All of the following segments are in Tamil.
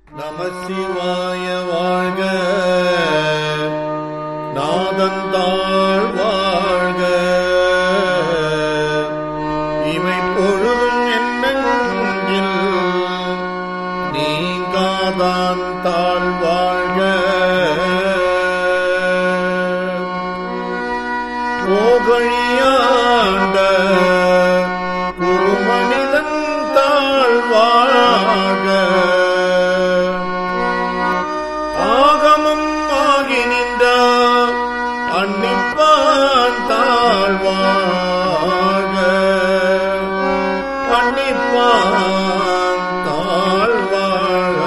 நம சிவாய வாழ்க நாதந்தாள் வாழ்க இவை பொழுதும் என்னெங்கில் நீங்காதான் தாழ் வாழ்க போகழியாண்ட குருமனிதன் தாழ் வாழ்க ஆகமம் ஆகி நின்ற அன்னிப்பான் தாழ்வாக அன்னிப்பான் தாழ்வாழ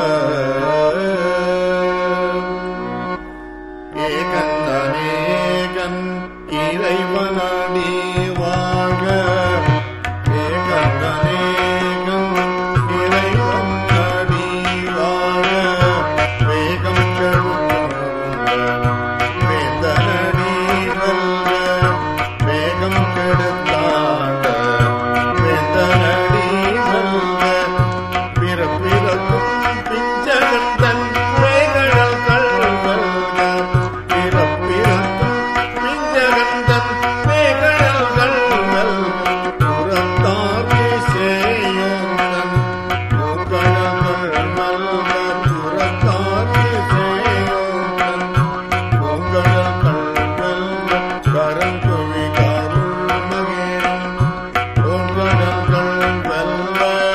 ஏகன் அநேகன் இறைவனடி வாழ்க ஏகன் அநேகன் இறைவன் அடி வாழ வேகம் கெடுத்த வேந்தனடி வெல்க வேகம் கெடுத்தாண்ட வேந்தனடி வெல்க பிறப்பிறக்கும் பிஞ்சகன் தன் வேகழல் கல்வல்க பிறப்பிறக்கும் பிஞ்சகன் தன் வேகழல் கல்வல்க புறத்தார்க்கு சேயோன் தன் பூக்கழல்கள் மல்க புறத்தார்க்கு சேயோன் தன் பூங்கழல்கள் வெல்க கரங்குவி கருள் மகேனம் பூங்கழல்கள் வெல்க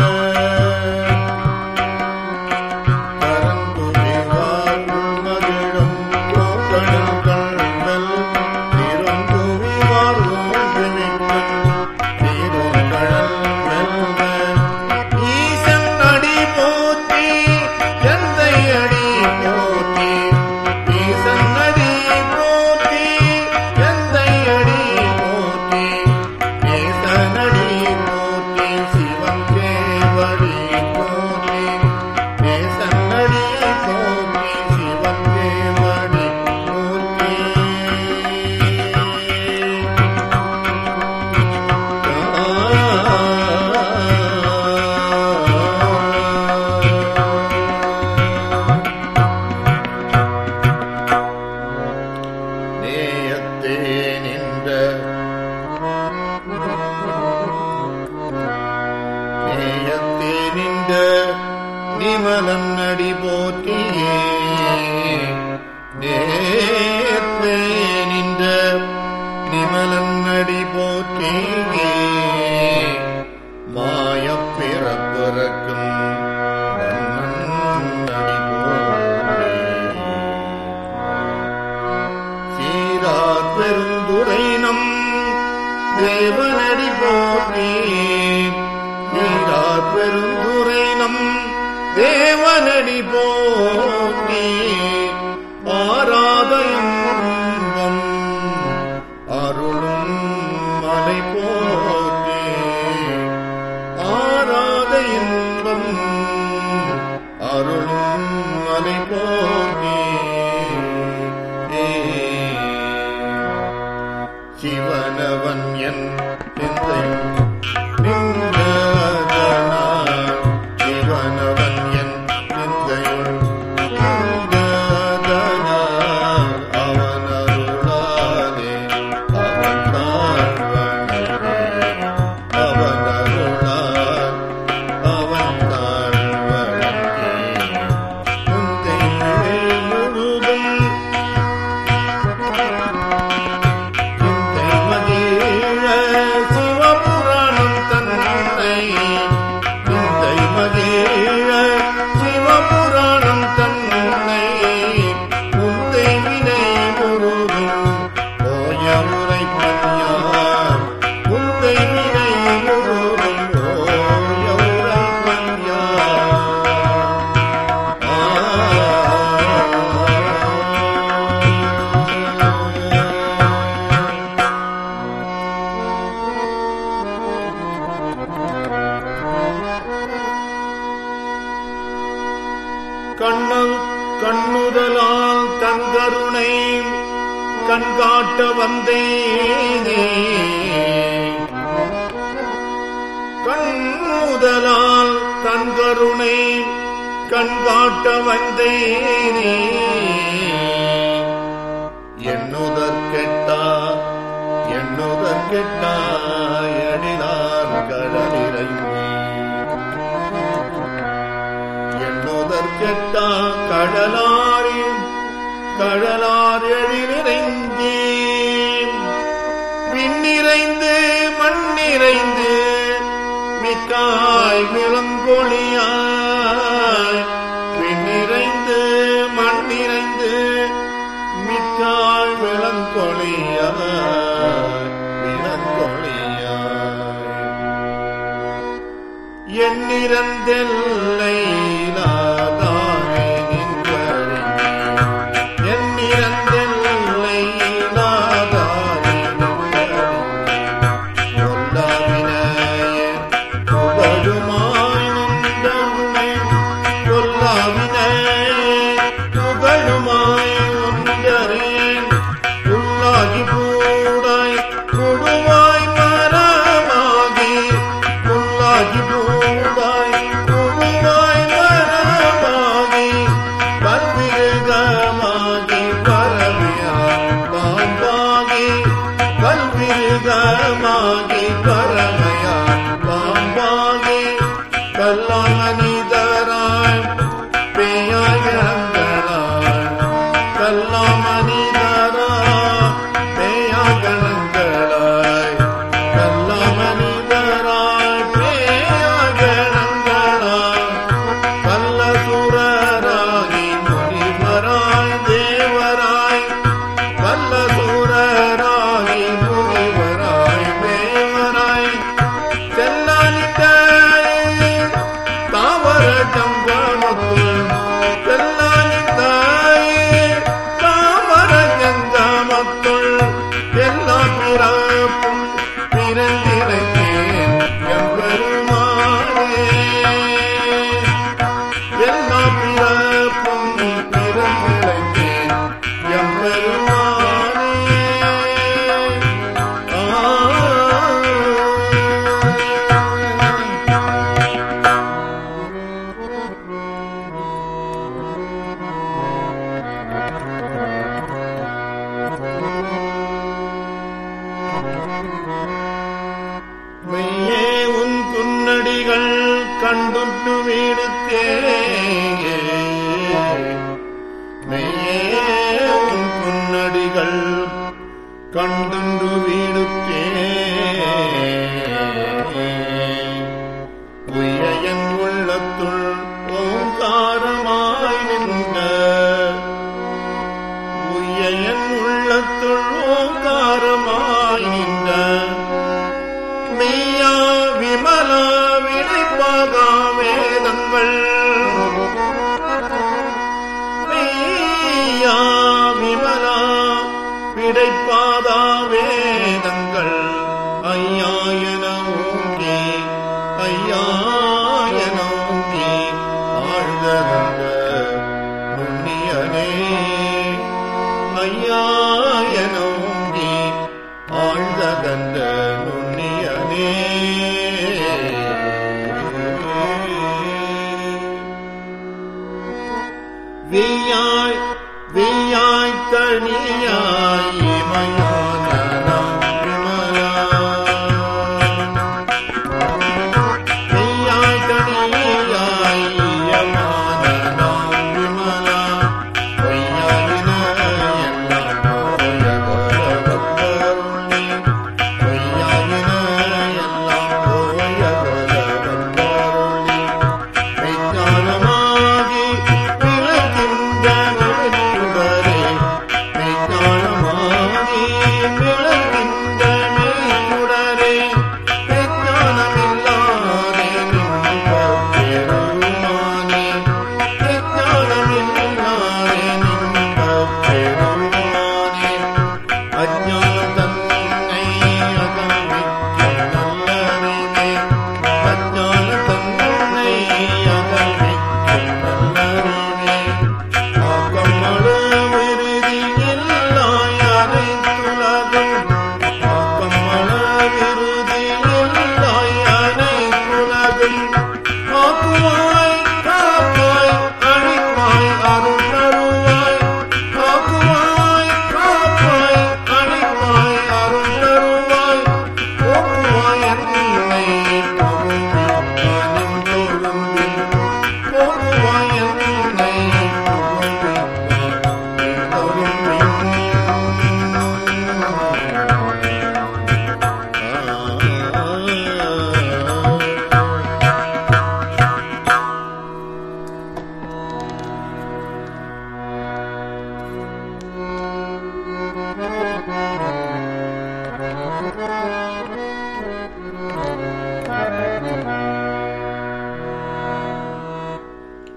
சிவன் தேவடி போற்றி நேசன்னடி போற்றி சிவன் தேவடி போற்றி நேயத்தே நின்ற நேயத்தே நின்ற நிமலன் அடி போற்றியே நேயத்தே நின்ற நிமலன் அடி போற்றியே மாயப் பிறப்பிறக்கும் வண்ணன் அடி போற்றி சீரார் பெருந்துரை நம் தேவனடி போற்றி சீரார் பெருந்துரை நம் தேவனடி போற்றி ஆராத இன்பம் அருளும் மலை போற்றி ஆராத இன்பம் அருளும் மலை போற்றி சிவனவன் என் நிந்தையும் நின்றதனால் சிவனவன் என் நிந்தையும் நின்றதனால் அவன் அருளாதே அவன் தாழ்வனே அவன் அருளால் அவன் தாழ்வனே முந்தை முழுதும் சிந்தை மகிழ சிவபுராணம் தன்னை சிந்தை மகிழ சிவபுராணம் தன்னை முந்தை வினை முழுதும் போய உரைப்பன் யார் முந்தை வினை முழுதும் போய உரைப்பன் யார் கண்ணல் கண்ணுதலால் தங்கருணை கண்காட்ட வந்தேனே கண்ணுதலால் தன் கருணை கண்காட்ட வந்தேனே எண்ணுதற் கெட்டா எண்ணுதற் கெட்டா எழிலார் கடலிறங்கி எண்ணுதற் கெட்டா கடலாரின் கடலார் எழிலிறங்கி விண்ணிறைந்து மண்ணிறைந்து மிக்காய் விளங்கொழியாய் விண்ணிறைந்து மண்ணிறைந்து மிக்காய் விளங்கொழியாய் விளங்கொழியாய் எண்ணிறந்தெல்லை தானே நின்றறிஞர் எண்ணிறந்தெல்லை தானே புகழுமாய் நின்றவுமே கொல்லாவினே புகழுமாய் ஒன்றரேன் உள்ளாகி பூடாய் கொடுவாய் மரமாகி உள்ளாகி பூடாய் கொடுவாய் மரமாகி கல்விருகமாகி பரவியாய் பாம்பாகி கல்விருகமாகி பரமையாய் பாம்பாகி கல்லாமனிதராய் பேயாகங்களாய் கல்லாமனிதராய் பேயாகங்களாய் கல்லாமனிதராய் பேயாகங்களாய் கல்லசுரராகி முனிவராய் தேவராய் கல்லசுரராகி முனிவராய் தேவராய் செல்லானிட்டாய் தாவர ஜங்கமத்துள் செல்லானிட்டாய் தாவர ஜங்கமத்துள் எல்லா பிறப்பும் பிறந்திருக்கேன் எம்பெருமானே எல்லா பிறப்பும் பிறந்திருக்கேன் எம்பெருமானே ஆ மெய்யே உன் குன்னடிகள் கண்டுண்டு வீடுத்தே மெய்யே உன் குன்னடிகள் கண்டுண்டு வீடுத்தே உயன் உள்ளத்துள் ஓங்காரமாய் நின்ற உயன் உள்ளத்துள் ஓங்காரமாய் நின்ற மெய்யா விமலா விளைப்பாகா வேதங்கள் மெய்யா விமலா விடைப்பாதா வேதங்கள் ஐயாயன ஓங்கி ஐயாயன ஓங்கி ஆழ்ந்த நுண்ணியனே ஐயாயன ஓங்கி ஆழ்ந்த கண்ட நுண்ணியனே வீயாய் வீயாய் தனியாய் இமையான விமலா மெய்யாய் தனியாய் யமான விமலா பொய்யாயின எல்லாம் போய வரவந்தருளி பொய்யாயின எல்லாம் போய வரவந்தருளி மெய்ஞானமாகி விளக்கின்ற மெய்ச்சுடரே மெய்ஞானமாகி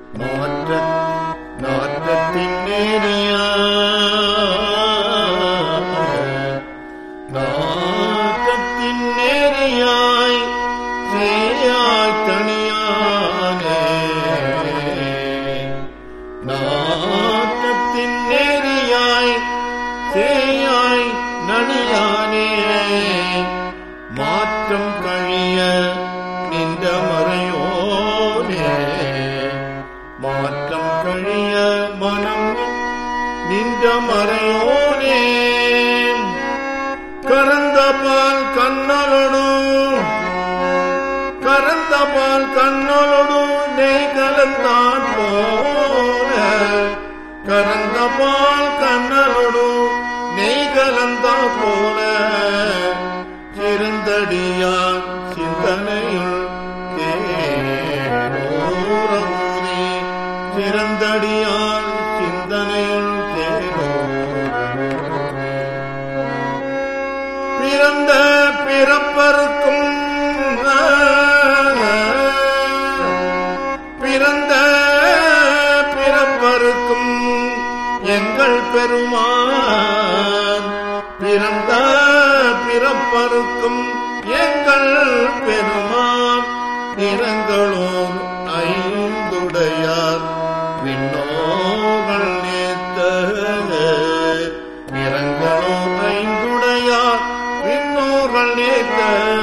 மாற்ற நாற்றத்தின் நேரியா நாற்றத்தின் நேரியாய் சேயாய் தனியானே நாற்றத்தின் நேரியாய் சேயாய் நனியானே மாற்றம் கழிய நின்ற மறையோனே மாற்றம் கழிய மனம் நின்ற மறையோனே கரந்த பால் கண்ணலொடு கரந்த பால் கண்ணலொடு நெய் கலந்தான் போல கரந்த பால் கண்ணலொடு நெய் கலந்தா போல சிறந்தடியார் சிந்தனையுள் தேனோரூரே சிறந்தடியார் சிந்தனையுள் தேனோரூரே பிறந்த பிறப்பருக்கும் பிறந்த பிறப்பருக்கும் எங்கள் பெருமான் பிறந்த பிறப்பருக்கும் எங்கள் பெருமான் நிறங்களோர் ஐந்துடையார் விண்ணோர்கள் நேத்த நிறங்களோ ஐந்துடையார் விண்ணோர்கள் நேத்த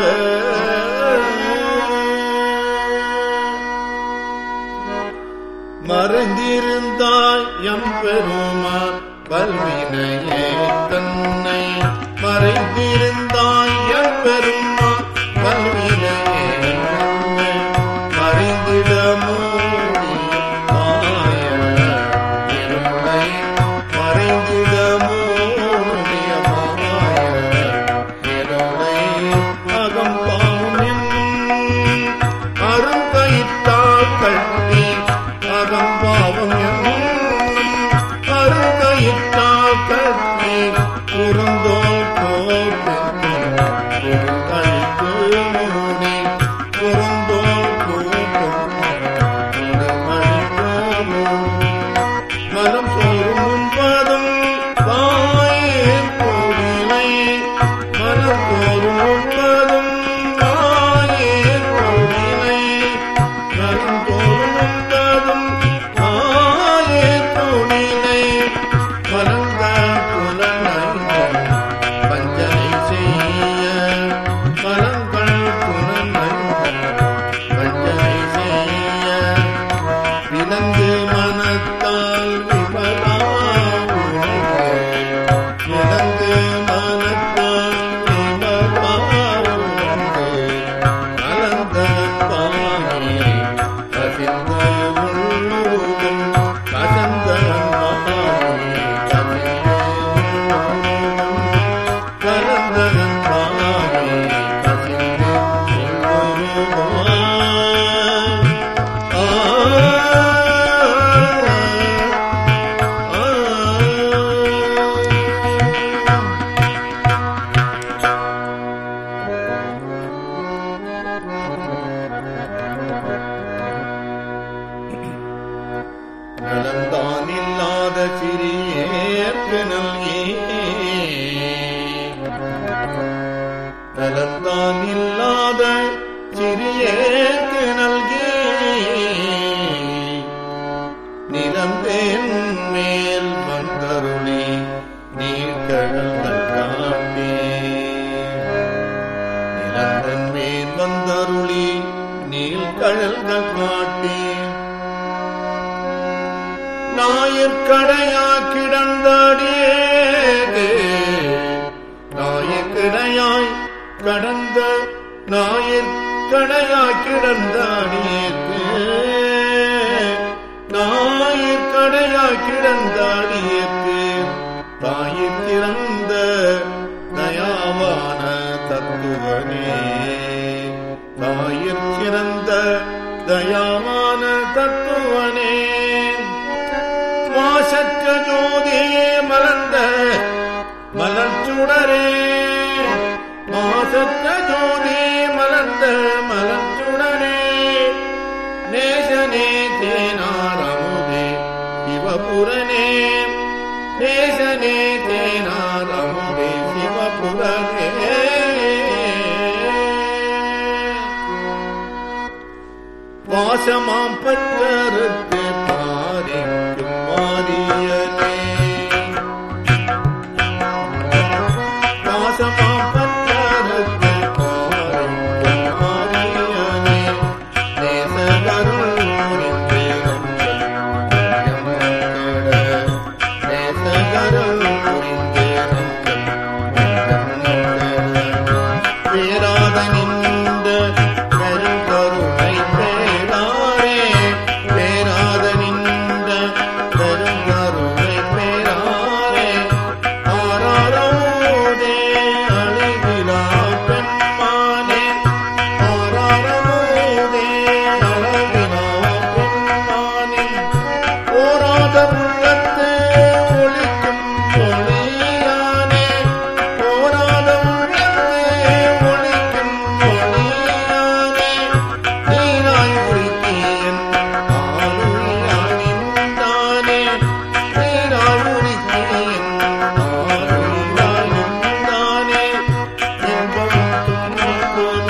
மறைந்திருந்தாய் எம் பெருமான் கல்வினையே தன்னை மறைந்திருந்தாய் எம் பெருமான் கல்வினையே தன்னை மறைந்திட மூடி மாய இருளை மறைந்திட மூடிய மாய இருளை அகம்பாவும் என்னும் அருங்கயிற்றால் கட்டி அகம்பாவம் என்னும் அருங்கயிற்றால் கட்டி குறுந்தோல் கோட்டு கழித்து மூடி குறுந்தோல் கூட்டும் கழித்து மூடி மனம் சோறும் உண்பதும் வாயே கோவிலை மனம் சோறும் உண்பதும் வாயே கோவிலை மனம் சோறும் உண்பதும் வாயே கோவிலை மலர்ந்த புலனைந்தன் பஞ்சனை செய்ய மலங்கள் புலனைந்தன் பஞ்சனை செய்ய விலங்கு மனத்தால் விமலா உணர்வு. விலங்கு மனத்தால் விமலா உணர்வு. கலந்ததன் பானை கசிந்த உள்ளுருகும். கசந்ததன் பானை கசிந்த உள்ளுருகும். கலந்ததன் பானை கசிந்த உள்ளுருகும். நலந்தான் இல்லாத சிறியேற்கு நல்கே நலந்தான் இல்லாத சிறியேற்கு நல்கே நிலந்தேன் மேல் வந்தருளி நீர்கழல்கள் காட்டே நிலந்தன் மேல் வந்தருளி நீழ்கழல்கள் காட்டே ஞாயிற்கடையா கிடந்தடியே ஞாயிற்கிடையாய் கடந்த ஞாயிற்கடையாய் கிடந்த அடியேக்கு ஞாயிற்கடையாய் கிடந்த அடியேக்கு தாயிற் திறந்த தயாவான தத்துவனே தாயிற் சிறந்த தயாவான தத்துவனே மாசற்ற ஜோதியே மலர்ந்த மலர்ச்சுடரே மாசற்ற ஜோதியே மலர்ந்த மலர்ச்சுடரே நேசனே தேனாரா நேசனே தேனாரமுதே சிவபுரனே வாசமாம் பற்றருக்கு பாரிக்கும் மாரியனே வாசமாம் பற்றருக்கு பாரிக்கும் மாரியனே நேசகருள் ஊரின்றே நேசகருள் ஊரின்றே பேராத நின்ற பெருங்கருணை பேராரே பேராத நின்ற பெருங்கருணை பேராரே ஆராரோதே அழிவிலா பெண்மானே ஆராரோதே அழகிலா பெண்மானே போராத உள்ளத்து ஒளிக்கும் ஒளியானே போராத உள்ளத்து ஒளிக்கும் ஒளியானே நீராய் உரித்தேன் ஆளுயானிந்தானே நீராய் உரித்தேன் ஆளுயானிந்தானே இன்பம் துன்பம்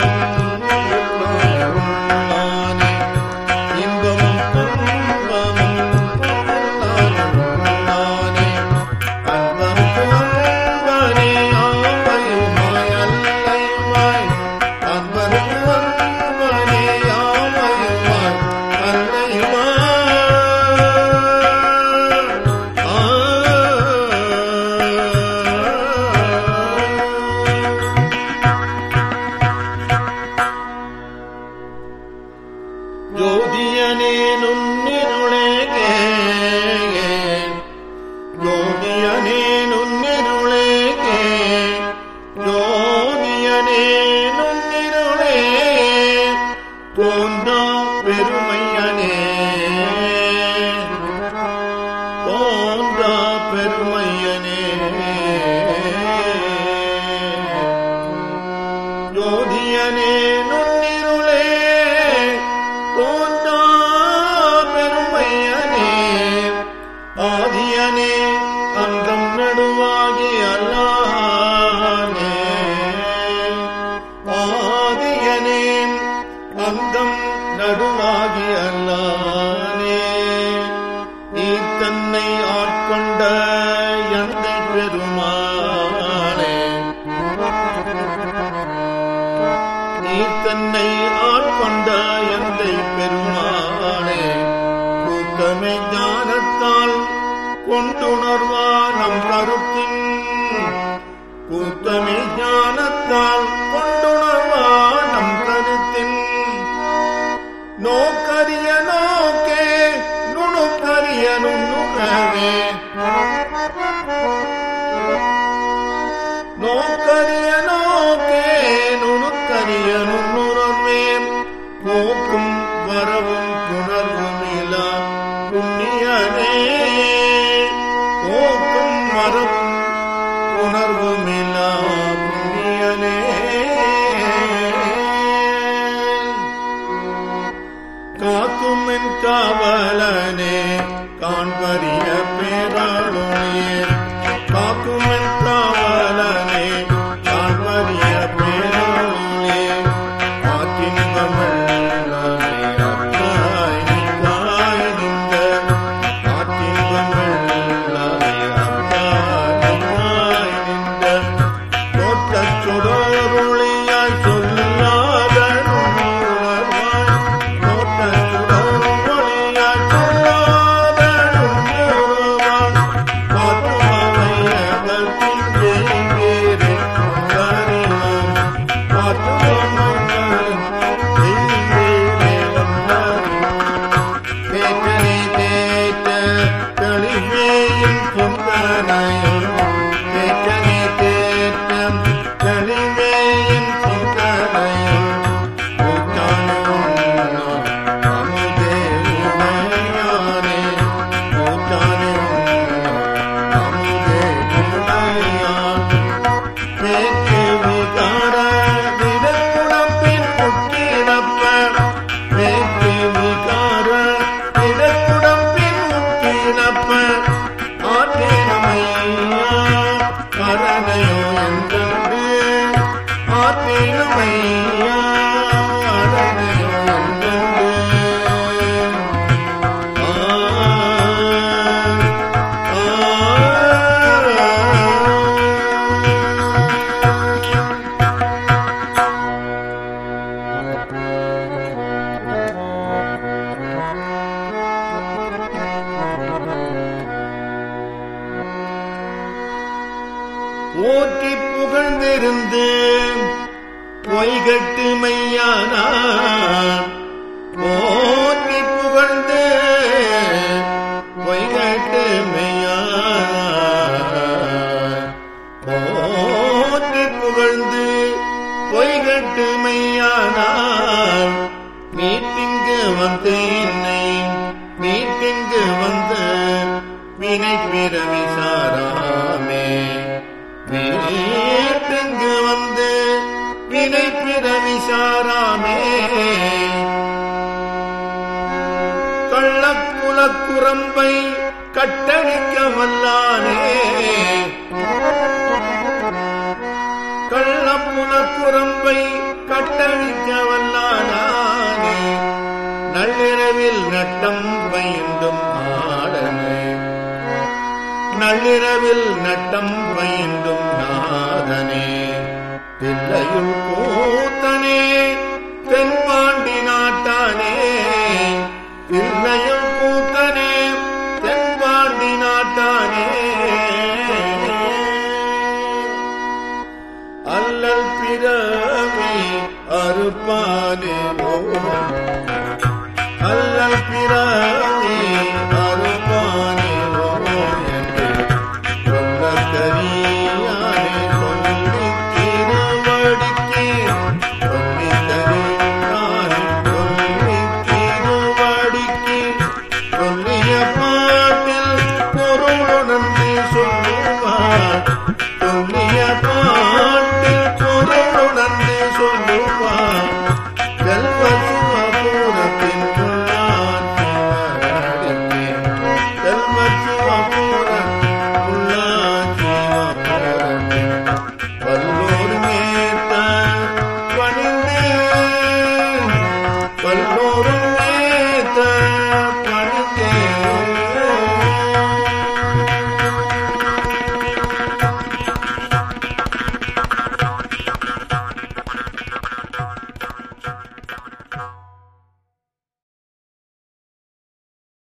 உள்ளானே இன்பமும் துன்பமும் உள்ளானே அன்பம் துன்பனே ஆமையுமாய் அல்லையுமாய் அன்பம் துன்பனே ஆமையுமாய் அல்லையுமாய் ஆ ஜோதியனே நுண்ணிருளே ஜோதியனே நுண்ணிருளே ஜோதியனே நுண்ணிருளே தோன்றா பெருமையனே தோன்றா பெருமையனே ஜோதியனே நுண்ணிருளே தோன்றா பெருமையனே ஆதியனே அங்கம் நடுவாகி அல்லானே ஆதியனே அங்கம் நடுவாகி அல்லானே நீ தன்னை ஆட்கொண்ட எந்த பெருமானே நீ தன்னை ஆட்கொண்ட எந்தை பெருமானே கூத்தமை ஞானத்தால் கொண்டுணர்வா நம் கருத்தின் கூத்தமை ஞானத்தால் கொண்டுணர்வா நம் கருத்தின் நோக்கரிய நோக்கே நுணுக்கரிய நுண்ணுணவே நோக்கரிய நோக்கே நுணுக்கரிய நுண்ணுணர்வே போக்கும் வரவும் புணர்வும் இலா புண்ணியனே போக்கும் வரவும் உணர்வும் இலா புண்ணியனே காக்கும் என் காவலனே காண்பரிய பேராளுமே காக்கும் என் காவலனே காண்பரிய பேராளுமே காற்றின் கமலமே அத்தாய் நின்றாய் நின்ற காற்றின் கமலமே அத்தாய் நின்றாய் நின்ற தோட்டச் சுடருளியாய் சொல்லாத நுண்ணுணர்வாய் தோட்டச் சுடருளியாய் சொல்லாத நுண்ணுணர்வாய் காத்து ஓற்றி புகழ்ந்திருந்து பொய்கட்டு மெய்யானான் போற்றி புகழ்ந்து பொய்கட்டு மெய்யானான் போற்றி புகழ்ந்து பொய்கட்டு மெய்யானான் மீட்டிங்கு வந்து என்னை மீட்டிங்கு வந்து வினை பிறவி சாராமே வீட்டுங்கு வந்து வினை பிறவி சாராமே கள்ளக்குலக்குரம்பை கட்டணிக்க வல்லானே கள்ளப்புலக்குரம்பை கட்டழிக்க வல்லானே நள்ளிரவில் நட்டம் பயின்றும் நாடனே நள்ளிரவில் நட்டம் பயின்றும் நாதனே பிள்ளையுள் கூத்தனே தென்பாண்டி நாட்டானே பிள்ளையுள் கூத்தனே தென்பாண்டி நாட்டானே அல்லல் பிறவி அறுப்பானே அல்லல் பிறவி அறுப்பானே என்று சொல்லக்கரியானே சொல்லி திருவடிக்கே சொல்லி தருவானே சொல்லி திருவடிக்கே சொல்லிய பா